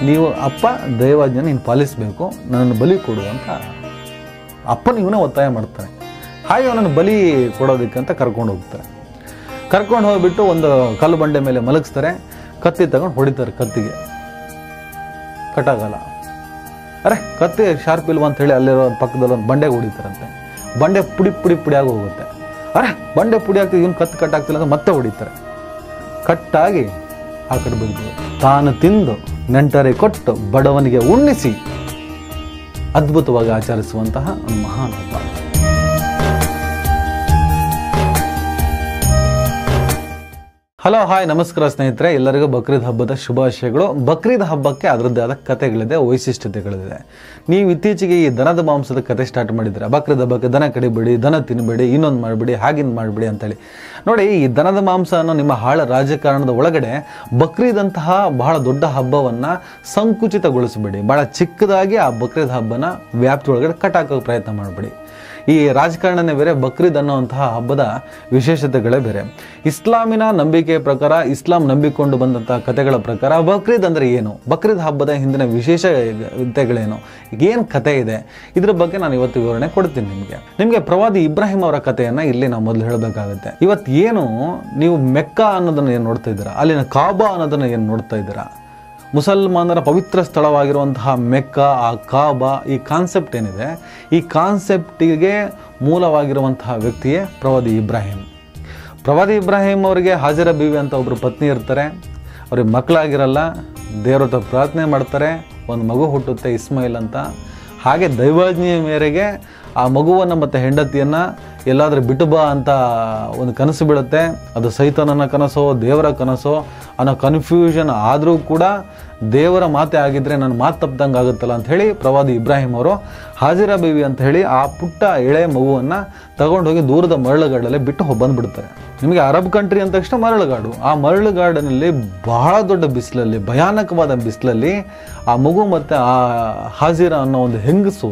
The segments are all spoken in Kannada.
ನೀವು ಅಪ್ಪ ದೈವಾಜ್ಞೆ ನೀನು ಪಾಲಿಸಬೇಕು ನನ್ನನ್ನು ಬಲಿ ಕೊಡು ಅಂತ ಅಪ್ಪನ ಇವನೇ ಒತ್ತಾಯ ಮಾಡ್ತಾನೆ ಹಾಗೆ ಅವನನ್ನು ಬಲಿ ಕೊಡೋದಕ್ಕೆ ಅಂತ ಕರ್ಕೊಂಡು ಹೋಗ್ತಾರೆ ಕರ್ಕೊಂಡು ಹೋಗ್ಬಿಟ್ಟು ಒಂದು ಕಲ್ಲು ಬಂಡೆ ಮೇಲೆ ಮಲಗಿಸ್ತಾರೆ ಕತ್ತಿ ತಗೊಂಡು ಹೊಡಿತಾರೆ ಕತ್ತಿಗೆ ಕಟ್ಟಾಗಲ್ಲ ಅರೆ ಕತ್ತಿ ಶಾರ್ಪ್ ಇಲ್ವಾ ಅಂತ ಹೇಳಿ ಅಲ್ಲಿರೋ ಒಂದ್ ಪಕ್ಕದಲ್ಲಿ ಒಂದು ಬಂಡೆಗೆ ಹೊಡಿತಾರಂತೆ ಬಂಡೆ ಪುಡಿ ಪುಡಿ ಪುಡಿಯಾಗಿ ಹೋಗುತ್ತೆ ಅರೆ ಬಂಡೆ ಪುಡಿ ಆಗ್ತದೆ ಇವನು ಕತ್ತು ಕಟ್ಟಾಗ್ತಿಲ್ಲ ಅಂತ ಮತ್ತೆ ಹೊಡಿತಾರೆ ಕಟ್ಟಾಗಿ ಆ ಕಡೆ ಬಿದ್ದು ತಾನು ತಿಂದು ನೆಂಟರೆ ಕೊಟ್ಟು ಬಡವನಿಗೆ ಉಣ್ಣಿಸಿ ಅದ್ಭುತವಾಗಿ ಆಚರಿಸುವಂತಹ ಒಂದು ಮಹಾನ್ ಹಬ್ಬ ಹಲೋ ಹಾಯ್ ನಮಸ್ಕಾರ ಸ್ನೇಹಿತರೆ ಎಲ್ಲರಿಗೂ ಬಕ್ರೀದ್ ಹಬ್ಬದ ಶುಭಾಶಯಗಳು ಬಕ್ರೀದ್ ಹಬ್ಬಕ್ಕೆ ಅದರದ್ದೇ ಆದ ಕಥೆಗಳಿದೆ ವೈಶಿಷ್ಟ್ಯತೆಗಳಿದೆ ನೀವು ಇತ್ತೀಚೆಗೆ ಈ ದನದ ಮಾಂಸದ ಕತೆ ಸ್ಟಾರ್ಟ್ ಮಾಡಿದ್ರೆ ಬಕ್ರೀದ್ ಹಬ್ಬಕ್ಕೆ ದನ ಕಡಿಬೇಡಿ ದನ ತಿನ್ನಬೇಡಿ ಇನ್ನೊಂದು ಮಾಡಬೇಡಿ ಹಾಗಿಂದು ಮಾಡಬೇಡಿ ಅಂತೇಳಿ ನೋಡಿ ಈ ದನದ ಮಾಂಸ ಅನ್ನೋ ನಿಮ್ಮ ಹಾಳ ರಾಜಕಾರಣದ ಒಳಗಡೆ ಬಕ್ರೀದ್ ಅಂತಹ ಬಹಳ ದೊಡ್ಡ ಹಬ್ಬವನ್ನ ಸಂಕುಚಿತಗೊಳಿಸಬೇಡಿ ಬಹಳ ಚಿಕ್ಕದಾಗಿ ಆ ಬಕ್ರೀದ್ ಹಬ್ಬನ ವ್ಯಾಪ್ತಿ ಒಳಗಡೆ ಕಟ್ಟಾಕೋ ಪ್ರಯತ್ನ ಮಾಡಬೇಡಿ ಈ ರಾಜಕಾರಣನೇ ಬೇರೆ ಬಕ್ರೀದ್ ಅನ್ನುವಂತಹ ಹಬ್ಬದ ವಿಶೇಷತೆಗಳೇ ಬೇರೆ ಇಸ್ಲಾಮಿನ ನಂಬಿಕೆಯ ಪ್ರಕಾರ ಇಸ್ಲಾಂ ನಂಬಿಕೊಂಡು ಬಂದಂತಹ ಕಥೆಗಳ ಪ್ರಕಾರ ಬಕ್ರೀದ್ ಅಂದ್ರೆ ಏನು ಬಕ್ರೀದ್ ಹಬ್ಬದ ಹಿಂದಿನ ವಿಶೇಷತೆಗಳೇನು ಏನು ಕತೆ ಇದೆ ಇದ್ರ ಬಗ್ಗೆ ನಾನು ಇವತ್ತು ವಿವರಣೆ ಕೊಡ್ತೀನಿ ನಿಮಗೆ ನಿಮಗೆ ಪ್ರವಾದಿ ಇಬ್ರಾಹಿಂ ಅವರ ಕಥೆಯನ್ನ ಇಲ್ಲಿ ನಾವು ಮೊದಲು ಹೇಳಬೇಕಾಗುತ್ತೆ ಇವತ್ತು ಏನು ನೀವು ಮೆಕ್ಕಾ ಅನ್ನೋದನ್ನ ಏನು ನೋಡ್ತಾ ಇದ್ದೀರಾ ಅಲ್ಲಿನ ಕಾಬಾ ಅನ್ನೋದನ್ನ ಏನು ನೋಡ್ತಾ ಇದ್ದೀರಾ ಮುಸಲ್ಮಾನರ ಪವಿತ್ರ ಸ್ಥಳವಾಗಿರುವಂತಹ ಮೆಕ್ಕ ಆ ಕಾಬಾ ಈ ಕಾನ್ಸೆಪ್ಟ್ ಏನಿದೆ ಈ ಕಾನ್ಸೆಪ್ಟಿಗೆ ಮೂಲವಾಗಿರುವಂತಹ ವ್ಯಕ್ತಿಯೇ ಪ್ರವಾದಿ ಇಬ್ರಾಹಿಂ ಪ್ರವಾದಿ ಇಬ್ರಾಹಿಂ ಅವರಿಗೆ ಹಾಜರ ಬೀವಿ ಅಂತ ಒಬ್ಬರು ಪತ್ನಿ ಇರ್ತಾರೆ ಅವ್ರಿಗೆ ಮಕ್ಕಳಾಗಿರಲ್ಲ ದೇವ್ರ ಹತ್ರ ಪ್ರಾರ್ಥನೆ ಮಾಡ್ತಾರೆ ಒಂದು ಮಗು ಹುಟ್ಟುತ್ತೆ ಇಸ್ಮಾಯಿಲ್ ಅಂತ ಹಾಗೆ ದೈವಾಜ್ಞೆಯ ಮೇರೆಗೆ ಆ ಮಗುವನ್ನು ಮತ್ತು ಹೆಂಡತಿಯನ್ನು ಎಲ್ಲಾದರೂ ಬಿಟ್ಟು ಬಾ ಅಂತ ಒಂದು ಕನಸು ಬೀಳುತ್ತೆ ಅದು ಸೈತಾನನ ಕನಸೋ ದೇವರ ಕನಸೋ ಅನ್ನೋ ಕನ್ಫ್ಯೂಷನ್ ಆದರೂ ಕೂಡ ದೇವರ ಮಾತೆ ಆಗಿದ್ರೆ ನನ್ನ ಮಾತು ತಪ್ಪದಂಗೆ ಆಗುತ್ತಲ್ಲ ಅಂತ ಹೇಳಿ ಪ್ರವಾದಿ ಇಬ್ರಾಹಿಂ ಅವರು ಹಾಜಿರಾ ಬೇವಿ ಅಂತ ಹೇಳಿ ಆ ಪುಟ್ಟ ಎಳೆ ಮಗುವನ್ನು ತಗೊಂಡೋಗಿ ದೂರದ ಮರಳುಗಾಡಲ್ಲೇ ಬಿಟ್ಟು ಬಂದ್ಬಿಡ್ತಾರೆ ನಿಮಗೆ ಅರಬ್ ಕಂಟ್ರಿ ಅಂದ ತಕ್ಷಣ ಮರಳುಗಾಡು ಆ ಮರಳುಗಾಡಿನಲ್ಲಿ ಬಹಳ ದೊಡ್ಡ ಬಿಸಿಲಲ್ಲಿ ಭಯಾನಕವಾದ ಬಿಸಿಲಲ್ಲಿ ಆ ಮಗು ಮತ್ತು ಆ ಹಾಜಿರಾ ಅನ್ನೋ ಒಂದು ಹೆಂಗಸು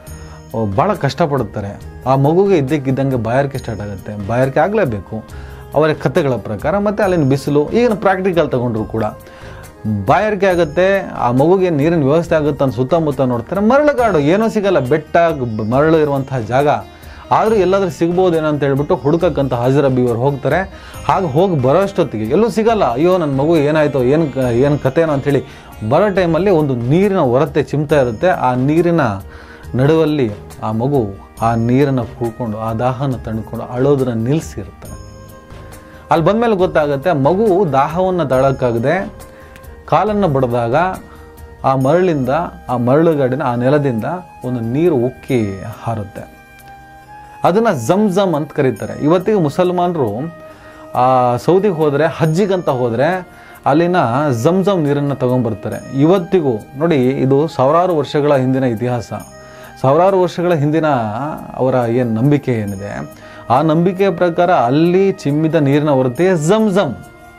ಭಾಳ ಕಷ್ಟಪಡುತ್ತಾರೆ ಆ ಮಗುಗೆ ಇದ್ದಕ್ಕಿದ್ದಂಗೆ ಬಾಯಾರಿಕೆ ಸ್ಟಾರ್ಟ್ ಆಗುತ್ತೆ ಬಾಯಾರಿಕೆ ಆಗಲೇಬೇಕು ಅವರ ಕಥೆಗಳ ಪ್ರಕಾರ ಮತ್ತು ಅಲ್ಲಿನ ಬಿಸಿಲು ಈಗಿನ ಪ್ರಾಕ್ಟಿಕಲ್ ತಗೊಂಡ್ರು ಕೂಡ ಬಾಯಾರಿಕೆ ಆಗುತ್ತೆ ಆ ಮಗುಗೆ ನೀರಿನ ವ್ಯವಸ್ಥೆ ಆಗುತ್ತೆ ಅಂತ ಸುತ್ತಮುತ್ತ ನೋಡ್ತಾರೆ ಮರಳುಗಾಡು ಏನೂ ಸಿಗಲ್ಲ ಬೆಟ್ಟ ಗ್- ಮರಳು ಇರುವಂತಹ ಜಾಗ ಆದರೂ ಎಲ್ಲಾದ್ರೂ ಸಿಗ್ಬೋದೇನೋ ಅಂತ ಹೇಳ್ಬಿಟ್ಟು ಹುಡುಕಕ್ಕಂತ ಹಾಜರ ಬಿವರು ಹೋಗ್ತಾರೆ ಹಾಗೆ ಹೋಗಿ ಬರೋಷ್ಟೊತ್ತಿಗೆ ಎಲ್ಲೂ ಸಿಗಲ್ಲ ಅಯ್ಯೋ ನನ್ನ ಮಗು ಏನಾಯ್ತೋ ಏನು ಏನು ಕಥೆನೋ ಅಂಥೇಳಿ ಬರೋ ಟೈಮಲ್ಲಿ ಒಂದು ನೀರಿನ ಹೊರತೆ ಚಿಮ್ತಾ ಇರುತ್ತೆ ಆ ನೀರಿನ ನಡುವಲ್ಲಿ ಆ ಮಗು ಆ ನೀರನ್ನು ಕುಡ್ಕೊಂಡು ಆ ದಾಹನ ತಣ್ಕೊಂಡು ಅಳೋದನ್ನ ನಿಲ್ಲಿಸಿರ್ತಾರೆ ಅಲ್ಲಿ ಬಂದಮೇಲೆ ಗೊತ್ತಾಗುತ್ತೆ ಮಗು ದಾಹವನ್ನು ತಳಕ್ಕಾಗದೆ ಕಾಲನ್ನು ಬಡಿದಾಗ ಆ ಮರಳಿಂದ ಆ ಮರಳುಗಾಡಿನ ಆ ನೆಲದಿಂದ ಒಂದು ನೀರು ಉಕ್ಕಿ ಹಾರುತ್ತೆ ಅದನ್ನು ಜಮ್ ಜಮ್ ಅಂತ ಕರೀತಾರೆ ಇವತ್ತಿಗೆ ಮುಸಲ್ಮಾನರು ಆ ಸೌದಿಗೆ ಹೋದರೆ ಹಜ್ಜಿಗಂತ ಹೋದರೆ ಅಲ್ಲಿನ ಜಮ್ ಜಮ್ ನೀರನ್ನು ತಗೊಂಬರ್ತಾರೆ ಇವತ್ತಿಗೂ ನೋಡಿ ಇದು ಸಾವಿರಾರು ವರ್ಷಗಳ ಹಿಂದಿನ ಇತಿಹಾಸ ಸಾವಿರಾರು ವರ್ಷಗಳ ಹಿಂದಿನ ಅವರ ಏನು ನಂಬಿಕೆ ಏನಿದೆ ಆ ನಂಬಿಕೆಯ ಪ್ರಕಾರ ಅಲ್ಲಿ ಚಿಮ್ಮಿದ ನೀರಿನ ಹೊರತೆ ಜಮ್ ಜಮ್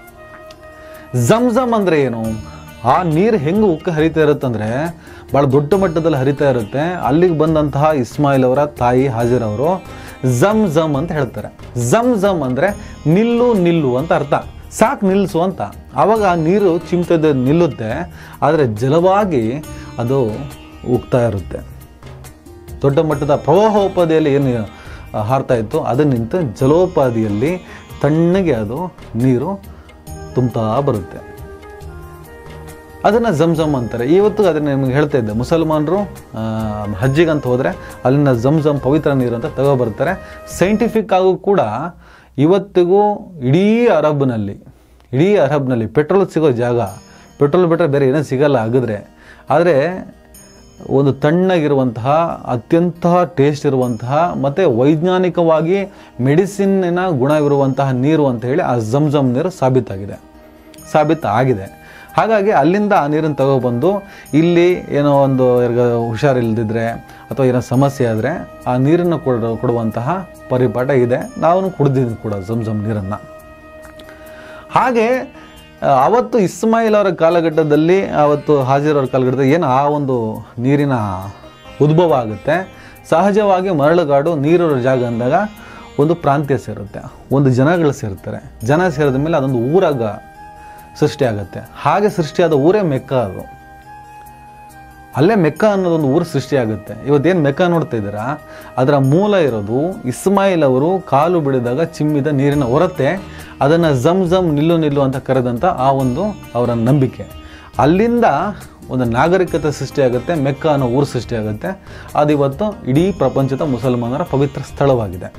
ಜಮ್ ಜಮ್ ಅಂದ್ರೆ ಏನು ಆ ನೀರು ಹೆಂಗೆ ಉಕ್ಕ ಹರಿತಾ ಇರುತ್ತಂದ್ರೆ ಭಾಳ ದೊಡ್ಡ ಮಟ್ಟದಲ್ಲಿ ಹರಿತಾ ಇರುತ್ತೆ ಅಲ್ಲಿಗೆ ಬಂದಂತಹ ಇಸ್ಮಾಯಿಲ್ ಅವರ ತಾಯಿ ಹಾಜಿರ್ ಅವರು ಜಮ್ ಜಮ್ ಅಂತ ಹೇಳ್ತಾರೆ ಜಮ್ ಜಮ್ ಅಂದ್ರೆ ನಿಲ್ಲು ನಿಲ್ಲು ಅಂತ ಅರ್ಥ ಸಾಕು ನಿಲ್ಲಿಸು ಅಂತ ಆವಾಗ ಆ ನೀರು ಚಿಮ್ತದ ನಿಲ್ಲುತ್ತೆ ಆದರೆ ಜಲವಾಗಿ ಅದು ಉಗ್ತಾ ಇರುತ್ತೆ ದೊಡ್ಡ ಮಟ್ಟದ ಪ್ರವಾಹೋಪಾದಿಯಲ್ಲಿ ಏನು ಆ, ಹಾರ್ತಾ ಇತ್ತು ಅದು ನಿಂತು ಜಲೋಪಾದಿಯಲ್ಲಿ ತಣ್ಣಗೆ ಅದು ನೀರು ತುಂಬ್ತಾ ಬರುತ್ತೆ ಅದನ್ನು ಜಮ್ ಜಮ್ ಅಂತಾರೆ ಇವತ್ತು ಅದನ್ನು ನಿಮಗೆ ಹೇಳ್ತಾ ಇದ್ದೆ ಮುಸಲ್ಮಾನರು ಆ, ಹಜ್ಜಿಗಂತ ಹೋದರೆ ಅಲ್ಲಿನ ಜಮ್ ಜಮ್ ಪವಿತ್ರ ನೀರು ಅಂತ ತಗೊಬರ್ತಾರೆ ಸೈಂಟಿಫಿಕ್ ಆಗೂ ಕೂಡ ಇವತ್ತಿಗೂ ಇಡೀ ಅರಬ್ನಲ್ಲಿ ಇಡೀ ಅರಬ್ನಲ್ಲಿ ಪೆಟ್ರೋಲ್ ಸಿಗೋ ಜಾಗ ಪೆಟ್ರೋಲ್ ಬಿಟ್ಟರೆ ಬೇರೆ ಏನೂ ಸಿಗಲ್ಲ ಆಗಿದ್ರೆ ಆದರೆ ಒಂದು ತಣ್ಣಗಿರುವಂತಹ ಅತ್ಯಂತ ಟೇಸ್ಟ್ ಇರುವಂತಹ ಮತ್ತು ವೈಜ್ಞಾನಿಕವಾಗಿ ಮೆಡಿಸಿನ್ನಿನ ಗುಣವಿರುವಂತಹ ನೀರು ಅಂತ ಹೇಳಿ ಆ ಜಮ್ ಜಮ್ ನೀರು ಸಾಬೀತಾಗಿದೆ ಸಾಬೀತು ಆಗಿದೆ ಹಾಗಾಗಿ ಅಲ್ಲಿಂದ ಆ ನೀರನ್ನು ತಗೊಬಂದು ಇಲ್ಲಿ ಏನೋ ಒಂದು ಯಾರಿಗ ಹುಷಾರಿಲ್ಲದಿದ್ದರೆ ಅಥವಾ ಏನೋ ಸಮಸ್ಯೆ ಆದರೆ ಆ ನೀರನ್ನು ಕೊಡ ಕೊಡುವಂತಹ ಪರಿಪಾಠ ಇದೆ ನಾವು ಕುಡ್ದಿದ್ದೀನಿ ಕೂಡ ಜಮ್ ಜಮ್ ನೀರನ್ನು ಹಾಗೆ ಆ, ಅವತ್ತು ಇಸ್ಮಾಯಿಲ್ ಅವರ ಕಾಲಘಟ್ಟದಲ್ಲಿ ಅವತ್ತು ಹಾಜಿರ್ ಅವರ ಕಾಲಘಟ್ಟದಲ್ಲಿ ಏನು ಆ ಒಂದು ನೀರಿನ ಉದ್ಭವ ಆಗುತ್ತೆ ಸಹಜವಾಗಿ ಮರಳುಗಾಡು ನೀರಿರೋ ಜಾಗ ಅಂದಾಗ ಒಂದು ಪ್ರಾಂತ್ಯ ಸೇರುತ್ತೆ ಒಂದು ಜನಗಳು ಸೇರ್ತಾರೆ ಜನ ಸೇರಿದ ಮೇಲೆ ಅದೊಂದು ಊರಾಗ ಸೃಷ್ಟಿ ಆಗುತ್ತೆ ಹಾಗೆ ಸೃಷ್ಟಿಯಾದ ಊರೇ ಮೆಕ್ಕ ಅದು ಅಲ್ಲೇ ಮೆಕ್ಕ ಅನ್ನೋದೊಂದು ಊರು ಸೃಷ್ಟಿಯಾಗುತ್ತೆ ಇವತ್ತೇನು ಮೆಕ್ಕ ನೋಡ್ತಾ ಇದ್ದೀರಾ ಅದರ ಮೂಲ ಇರೋದು ಇಸ್ಮಾಯಿಲ್ ಅವರು ಕಾಲು ಬಿಡಿದಾಗ ಚಿಮ್ಮಿದ ನೀರಿನ ಹೊರತೆ ಅದನ್ನು ಜಮ್ ಜಮ್ ನಿಲ್ಲು ನಿಲ್ಲು ಅಂತ ಕರೆದಂಥ ಆ ಒಂದು ಅವರ ನಂಬಿಕೆ ಅಲ್ಲಿಂದ ಒಂದು ನಾಗರಿಕತೆ ಸೃಷ್ಟಿಯಾಗುತ್ತೆ ಮೆಕ್ಕ ಅನ್ನೋ ಊರು ಸೃಷ್ಟಿಯಾಗುತ್ತೆ ಅದಿವತ್ತು ಇಡೀ ಪ್ರಪಂಚದ ಮುಸಲ್ಮಾನರ ಪವಿತ್ರ ಸ್ಥಳವಾಗಿದೆ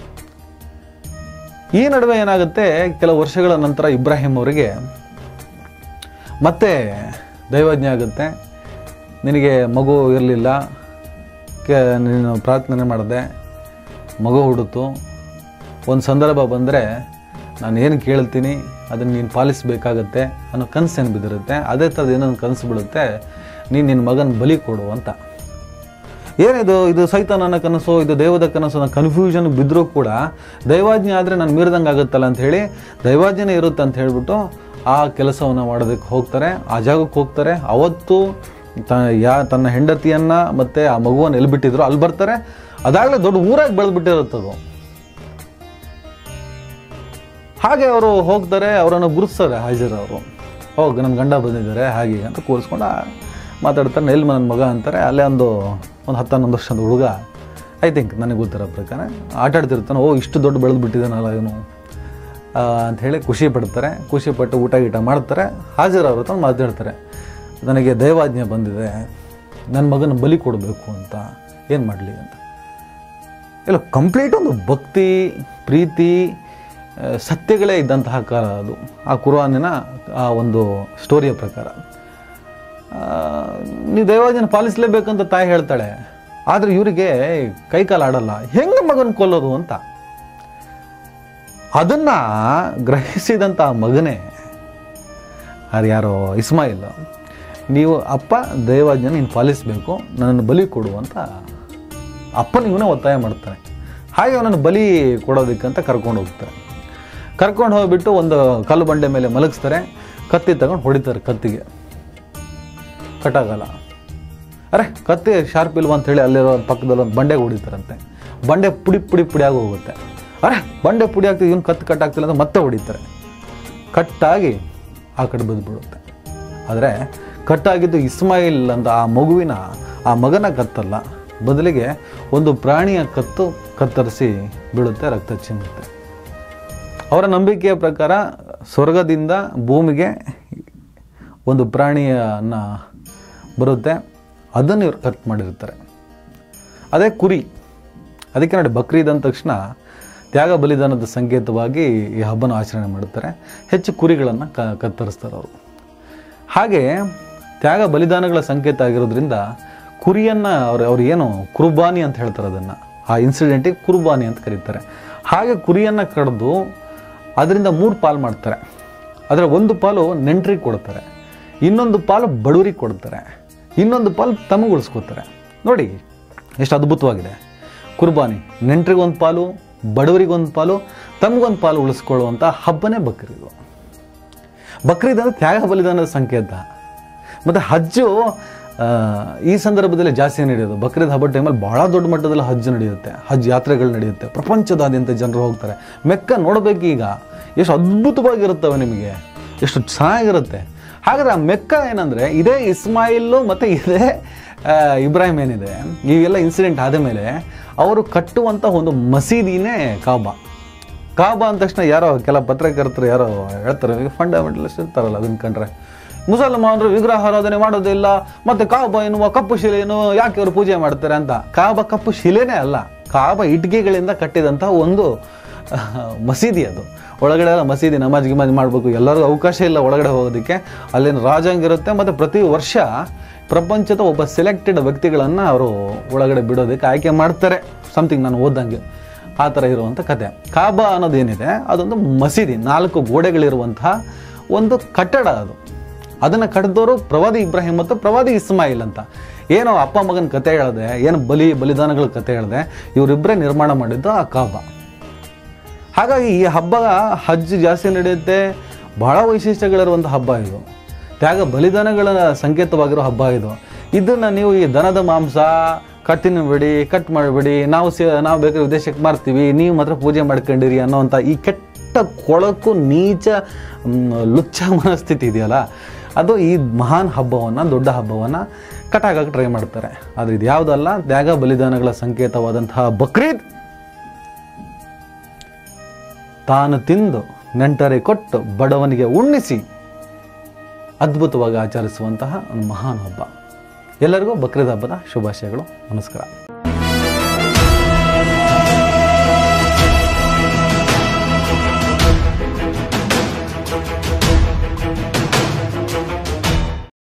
ಈ ನಡುವೆ ಏನಾಗುತ್ತೆ ಕೆಲವು ವರ್ಷಗಳ ನಂತರ ಇಬ್ರಾಹಿಂ ಅವರಿಗೆ ಮತ್ತೆ ದೈವಜ್ಞೆ ಆಗುತ್ತೆ ನಿನಗೆ ಮಗು ಇರಲಿಲ್ಲ ಕೆ ನೀನು ಪ್ರಾರ್ಥನೆ ಮಾಡಿದೆ ಮಗು ಹುಡುತು ಒಂದು ಸಂದರ್ಭ ಬಂದರೆ ನಾನು ಏನು ಕೇಳ್ತೀನಿ ಅದನ್ನು ನೀನು ಪಾಲಿಸಬೇಕಾಗತ್ತೆ ಅನ್ನೋ ಕನಸು ಏನು ಬಿದ್ದಿರುತ್ತೆ ಅದೇ ಥರದ್ದು ಏನೊಂದು ಕನಸು ಬಿಡುತ್ತೆ ನೀನು ನಿನ್ನ ಮಗನ ಬಲಿ ಕೊಡು ಅಂತ ಏನಿದು ಇದು ಸೈತಾನನ ಕನಸು ಇದು ದೇವದ ಕನಸು ಅನ್ನೋ ಕನ್ಫ್ಯೂಷನ್ ಬಿದ್ದರೂ ಕೂಡ ದೈವಾಜ್ಞೆ ಆದರೆ ನಾನು ಮೀರ್ದಂಗೆ ಆಗುತ್ತಲ್ಲ ಅಂತ ಹೇಳಿ ದೈವಾಜ್ಞೆ ಇರುತ್ತೆ ಅಂತ ಹೇಳ್ಬಿಟ್ಟು ಆ ಕೆಲಸವನ್ನು ಮಾಡೋದಕ್ಕೆ ಹೋಗ್ತಾರೆ ಆ ಜಾಗಕ್ಕೆ ಹೋಗ್ತಾರೆ ಅವತ್ತು ತ ಯಾ ತನ್ನ ಹೆಂಡತಿಯನ್ನು ಮತ್ತು ಆ ಮಗುವನ್ನು ಎಲ್ಲಿ ಬಿಟ್ಟಿದ್ರು ಅಲ್ಲಿ ಬರ್ತಾರೆ ಅದಾಗಲೇ ದೊಡ್ಡ ಊರಾಗಿ ಬೆಳೆದ್ಬಿಟ್ಟಿರುತ್ತದು ಹಾಗೆ ಅವರು ಹೋಗ್ತಾರೆ ಅವರನ್ನು ಗುರುತಿಸ್ತಾರೆ ಹಾಜರ್ ಅವರು ಹೋಗಿ ನನ್ನ ಗಂಡ ಬಂದಿದ್ದಾರೆ ಹಾಗೆ ಅಂತ ಕೂರಿಸ್ಕೊಂಡು ಆ ಮಾತಾಡ್ತಾರೆ ಎಲ್ಲಿ ನನ್ನ ಮಗ ಅಂತಾರೆ ಅಲ್ಲೇ ಒಂದು ಒಂದು ಹತ್ತು ಹನ್ನೊಂದು ವರ್ಷದ ಹುಡುಗ ಐ ಥಿಂಕ್ ನನಗೆ ಗೊತ್ತಿರೋ ಪ್ರಕಾರ ಆಟ ಆಡ್ತಿರ್ತಾನೆ ಓ ಇಷ್ಟು ದೊಡ್ಡ ಬೆಳೆದು ಬಿಟ್ಟಿದ್ದಾನಲ್ಲ ಇವನು ಆ, ಅಂತ ಹೇಳಿ ಖುಷಿ ಪಡ್ತಾರೆ ಖುಷಿ ಪಟ್ಟು ಊಟ ಗೀಟ ಮಾಡ್ತಾರೆ ಹಾಜರವ್ರ ಹತ್ರ ಮಾತಾಡ್ತಾರೆ ನನಗೆ ದೈವಾಜ್ಞೆ ಬಂದಿದೆ ನನ್ನ ಮಗನ ಬಲಿ ಕೊಡಬೇಕು ಅಂತ ಏನು ಮಾಡಲಿ ಅಂತ ಇಲ್ಲ ಕಂಪ್ಲೀಟ್ ಒಂದು ಭಕ್ತಿ ಪ್ರೀತಿ ಆ, ಸತ್ಯಗಳೇ ಇದ್ದಂತಹ ಕಾಲ ಅದು ಆ ಕುರಾನಿನ ಆ ಒಂದು ಸ್ಟೋರಿಯ ಪ್ರಕಾರ ಆ, ನೀವು ದೈವಾಜ್ಞೆ ಪಾಲಿಸಲೇಬೇಕಂತ ತಾಯಿ ಹೇಳ್ತಾಳೆ ಆದರೆ ಇವರಿಗೆ ಕೈಕಾಲು ಆಡಲ್ಲ ಹೆಂಗೆ ಮಗನ ಕೊಲ್ಲೋದು ಅಂತ ಅದನ್ನು ಗ್ರಹಿಸಿದಂಥ ಮಗನೇ ಅದು ಯಾರೋ ಇಸ್ಮಾಯಿಲ್ ನೀವು ಅಪ್ಪ ದೈವಾಜ್ಞೆ ನೀನು ಪಾಲಿಸಬೇಕು ನನ್ನನ್ನು ಬಲಿ ಕೊಡು ಅಂತ ಅಪ್ಪನ ಇವನೇ ಒತ್ತಾಯ ಮಾಡ್ತಾನೆ ಹಾಗೆ ಅವನನ್ನು ಬಲಿ ಕೊಡೋದಕ್ಕಂತ ಕರ್ಕೊಂಡು ಹೋಗ್ತಾರೆ ಕರ್ಕೊಂಡು ಹೋಗ್ಬಿಟ್ಟು ಒಂದು ಕಲ್ಲು ಬಂಡೆ ಮೇಲೆ ಮಲಗಿಸ್ತಾರೆ ಕತ್ತಿ ತಗೊಂಡು ಹೊಡಿತಾರೆ ಕತ್ತಿಗೆ ಕಟ್ಟಾಗಲ್ಲ ಅರೆ ಕತ್ತಿ ಶಾರ್ಪ್ ಇಲ್ವಾ ಅಂತ ಹೇಳಿ ಅಲ್ಲಿರೋ ಒಂದ್ ಪಕ್ಕದಲ್ಲಿ ಒಂದು ಬಂಡೆಗೆ ಹೊಡಿತಾರಂತೆ ಬಂಡೆ ಪುಡಿ ಪುಡಿ ಪುಡಿಯಾಗಿ ಹೋಗುತ್ತೆ ಅರೆ ಬಂಡೆ ಪುಡಿ ಆಗ್ತಿದೆ ಇವ್ನು ಕತ್ತು ಕಟ್ಟಾಗ್ತಿಲ್ಲ ಅಂತ ಮತ್ತೆ ಹೊಡಿತಾರೆ ಕಟ್ಟಾಗಿ ಆ ಕಡೆ ಬಿದ್ದುಬಿಡುತ್ತೆ ಆದರೆ ಕಟ್ಟಾಗಿದ್ದು ಇಸ್ಮಾಯಿಲ್ ಅಂತ ಆ ಮಗುವಿನ ಆ ಮಗನ ಕತ್ತಲ್ಲ ಬದಲಿಗೆ ಒಂದು ಪ್ರಾಣಿಯ ಕತ್ತು ಕತ್ತರಿಸಿ ಬೀಳುತ್ತೆ ರಕ್ತ ಚಿಮ್ಮುತ್ತೆ ಅವರ ನಂಬಿಕೆಯ ಪ್ರಕಾರ ಸ್ವರ್ಗದಿಂದ ಭೂಮಿಗೆ ಒಂದು ಪ್ರಾಣಿಯನ್ನ ಬರುತ್ತೆ ಅದನ್ನು ಇವ್ರು ಕಟ್ ಮಾಡಿರ್ತಾರೆ ಅದೇ ಕುರಿ ಅದಕ್ಕೆ ನೋಡಿ ಬಕ್ರೀದ್ ಅಂದ ತಕ್ಷಣ ತ್ಯಾಗ ಬಲಿದಾನದ ಸಂಕೇತವಾಗಿ ಈ ಹಬ್ಬನ ಆಚರಣೆ ಮಾಡುತ್ತಾರೆ ಹೆಚ್ಚು ಕುರಿಗಳನ್ನು ಕ ಕತ್ತರಿಸ್ತಾರೆ ಅವರು ಹಾಗೆ ತ್ಯಾಗ ಬಲಿದಾನಗಳ ಸಂಕೇತ ಆಗಿರೋದ್ರಿಂದ ಕುರಿಯನ್ನು ಅವ್ರು ಅವ್ರು ಏನು ಕುರ್ಬಾನಿ ಅಂತ ಹೇಳ್ತಾರೆ ಅದನ್ನು ಆ ಇನ್ಸಿಡೆಂಟಿಗೆ ಕುರ್ಬಾನಿ ಅಂತ ಕರೀತಾರೆ ಹಾಗೆ ಕುರಿಯನ್ನು ಕಡ್ದು ಅದರಿಂದ ಮೂರು ಪಾಲು ಮಾಡ್ತಾರೆ ಅದರ ಒಂದು ಪಾಲು ನೆಂಟ್ರಿಗೆ ಕೊಡ್ತಾರೆ ಇನ್ನೊಂದು ಪಾಲು ಬಡವರಿಗೆ ಕೊಡ್ತಾರೆ ಇನ್ನೊಂದು ಪಾಲು ತಮಗೆ ಉಳಿಸ್ಕೋತಾರೆ ನೋಡಿ ಎಷ್ಟು ಅದ್ಭುತವಾಗಿದೆ ಕುರ್ಬಾನಿ ನೆಂಟ್ರಿಗೊಂದು ಪಾಲು ಬಡವರಿಗೊಂದು ಪಾಲು ತಮಗೊಂದು ಪಾಲು ಉಳಿಸ್ಕೊಳ್ಳುವಂಥ ಹಬ್ಬನೇ ಬಕ್ರೀದು ಬಕ್ರೀದ್ ಅಂದರೆ ತ್ಯಾಗ ಬಲಿದಾನದ ಸಂಕೇತ ಮತ್ತು ಹಜ್ಜು ಆ, ಈ ಸಂದರ್ಭದಲ್ಲಿ ಜಾಸ್ತಿ ನಡೆಯೋದು ಬಕ್ರೀದ್ ಹಬ್ಬದ ಟೈಮಲ್ಲಿ ಭಾಳ ದೊಡ್ಡ ಮಟ್ಟದಲ್ಲಿ ಹಜ್ ನಡೆಯುತ್ತೆ ಹಜ್ ಯಾತ್ರೆಗಳು ನಡೆಯುತ್ತೆ ಪ್ರಪಂಚದಾದ್ಯಂತ ಜನರು ಹೋಗ್ತಾರೆ ಮೆಕ್ಕ ನೋಡಬೇಕು ಈಗ ಎಷ್ಟು ಅದ್ಭುತವಾಗಿರುತ್ತವೆ ನಿಮಗೆ ಎಷ್ಟು ಚೆನ್ನಾಗಿರುತ್ತೆ ಹಾಗಾದ್ರೆ ಆ ಮೆಕ್ಕ ಏನಂದರೆ ಇದೇ ಇಸ್ಮಾಯಿಲ್ಲು ಮತ್ತು ಇದೇ ಆ, ಇಬ್ರಾಹಿಂ ಏನಿದೆ ಇವೆಲ್ಲ ಇನ್ಸಿಡೆಂಟ್ ಆದ ಮೇಲೆ ಅವರು ಕಟ್ಟುವಂಥ ಒಂದು ಮಸೀದಿನೇ ಕಾಬಾ ಕಾಬಾ ಅಂದ ತಕ್ಷಣ ಯಾರೋ ಕೆಲ ಪತ್ರಕರ್ತರು ಯಾರೋ ಹೇಳ್ತಾರೆ ಫಂಡಮೆಂಟಲಿಸ್ಟ್ ಇರ್ತಾರಲ್ಲ ಅದನ್ನ ಕಂಡ್ರೆ ಮುಸಲ್ಮಾನರು ವಿಗ್ರಹ ಆರಾಧನೆ ಮಾಡೋದಿಲ್ಲ ಮತ್ತೆ ಕಾಬಾ ಎನ್ನುವ ಕಪ್ಪು ಶಿಲೆಯನ್ನು ಯಾಕೆ ಅವರು ಪೂಜೆ ಮಾಡ್ತಾರೆ ಅಂತ ಕಾಬಾ ಕಪ್ಪು ಶಿಲೆನೇ ಅಲ್ಲ ಕಾಬಾ ಇಟ್ಟಿಗೆಗಳಿಂದ ಕಟ್ಟಿದಂಥ ಒಂದು ಅಹ್, ಮಸೀದಿ ಅದು ಒಳಗಡೆ ಎಲ್ಲ ಮಸೀದಿ ನಮಾಜ್ ಗಿಮಾಜ್ ಮಾಡಬೇಕು ಎಲ್ಲರಿಗೂ ಅವಕಾಶ ಇಲ್ಲ ಒಳಗಡೆ ಹೋಗೋದಕ್ಕೆ ಅಲ್ಲಿನ ರಾಜಾಂಗ ಇರುತ್ತೆ ಮತ್ತು ಪ್ರತಿ ವರ್ಷ ಪ್ರಪಂಚದ ಒಬ್ಬ ಸೆಲೆಕ್ಟೆಡ್ ವ್ಯಕ್ತಿಗಳನ್ನು ಅವರು ಒಳಗಡೆ ಬಿಡೋದಕ್ಕೆ ಆಯ್ಕೆ ಮಾಡ್ತಾರೆ ಸಮಥಿಂಗ್ ನಾನು ಓದಂಗೆ ಆ ಥರ ಇರುವಂಥ ಕತೆ ಕಾಬಾ ಅನ್ನೋದೇನಿದೆ ಅದೊಂದು ಮಸೀದಿ ನಾಲ್ಕು ಗೋಡೆಗಳಿರುವಂತಹ ಒಂದು ಕಟ್ಟಡ ಅದು ಅದನ್ನು ಕಟ್ಟಿದವರು ಪ್ರವಾದಿ ಇಬ್ರಾಹಿಂ ಮತ್ತು ಪ್ರವಾದಿ ಇಸ್ಮಾಯಿಲ್ ಅಂತ ಏನೋ ಅಪ್ಪ ಮಗನ ಕತೆ ಹೇಳಿದೆ ಏನು ಬಲಿ ಬಲಿದಾನಗಳ ಕತೆ ಹೇಳಿದೆ ಇವರಿಬ್ಬರೇ ನಿರ್ಮಾಣ ಮಾಡಿದ್ದು ಆ ಕಾಬಾ ಹಾಗಾಗಿ ಈ ಹಬ್ಬ ಹಜ್ ಜಾಸ್ತಿ ನಡೆಯುತ್ತೆ ಬಹಳ ವೈಶಿಷ್ಟ್ಯಗಳಿರುವಂಥ ಹಬ್ಬ ಇದು ತ್ಯಾಗ ಬಲಿದಾನಗಳ ಸಂಕೇತವಾಗಿರೋ ಹಬ್ಬ ಇದು ಇದನ್ನು ನೀವು ಈ ದನದ ಮಾಂಸ ಕಟ್ಟಿನ ಬಿಡಿ ಕಟ್ ಮಾಡಿಬಿಡಿ ನಾವು ಸೇ ನಾವು ಬೇಕಾದ್ರೆ ವಿದೇಶಕ್ಕೆ ಮಾರ್ತೀವಿ ನೀವು ಮಾತ್ರ ಪೂಜೆ ಮಾಡ್ಕೊಂಡಿರಿ ಅನ್ನೋವಂಥ ಈ ಕೆಟ್ಟ ಕೊಳಕು ನೀಚ ಮ್, ಲುಚ್ಚ ಮನಸ್ಥಿತಿ ಇದೆಯಲ್ಲ ಅದು ಈ ಮಹಾನ್ ಹಬ್ಬವನ್ನು ದೊಡ್ಡ ಹಬ್ಬವನ್ನು ಕಟ್ಟಾಗಕ್ಕೆ ಟ್ರೈ ಮಾಡ್ತಾರೆ ಆದರೆ ಇದು ಯಾವುದಲ್ಲ ತ್ಯಾಗ ಬಲಿದಾನಗಳ ಸಂಕೇತವಾದಂತಹ ಬಕ್ರೀದ್ ತಾನು ತಿಂದು ನೆಂಟರೆ ಕೊಟ್ಟು ಬಡವನಿಗೆ ಉಣ್ಣಿಸಿ ಅದ್ಭುತವಾಗಿ ಆಚರಿಸುವಂತಹ ಒಂದು ಮಹಾನ್ ಹಬ್ಬ ಎಲ್ಲರಿಗೂ ಬಕ್ರೀದ್ ಹಬ್ಬದ ಶುಭಾಶಯಗಳು ನಮಸ್ಕಾರ